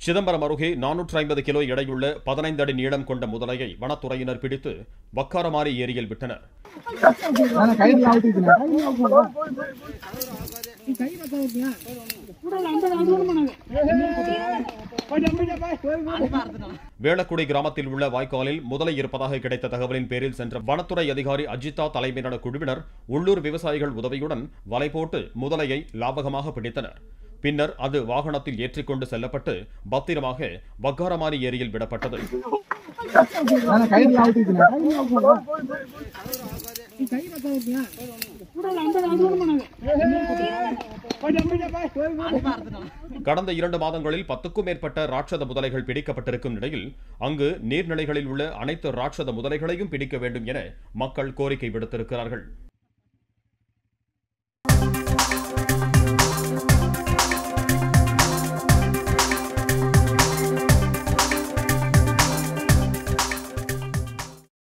சிதம்பரம் அருகே நானூற்று ஐம்பது கிலோ எடையுள்ள பதினைந்து அடி நீளம் கொண்ட முதலையை வனத்துறையினர் பிடித்து வக்காரமாரி ஏரியில் விட்டனர் வேளக்குடி கிராமத்தில் உள்ள வாய்க்காலில் முதலை இருப்பதாக கிடைத்த தகவலின் பேரில் சென்ற வனத்துறை அதிகாரி அஜிதா தலைமையிலான குழுவினர் உள்ளூர் விவசாயிகள் உதவியுடன் வலை போட்டு முதலையை லாபகமாக பிடித்தனர் பின்னர் அது வாகனத்தில் ஏற்றிக்கொண்டு செல்லப்பட்டு பத்திரமாக வக்காரமாரி ஏரியில் விடப்பட்டது கடந்த இரண்டு மாதங்களில் பத்துக்கும் மேற்பட்ட ராட்சத முதலைகள் பிடிக்கப்பட்டிருக்கும் நிலையில் அங்கு நீர்நிலைகளில் உள்ள அனைத்து ராட்சத முதலைகளையும் பிடிக்க வேண்டும் என மக்கள் கோரிக்கை விடுத்திருக்கிறார்கள்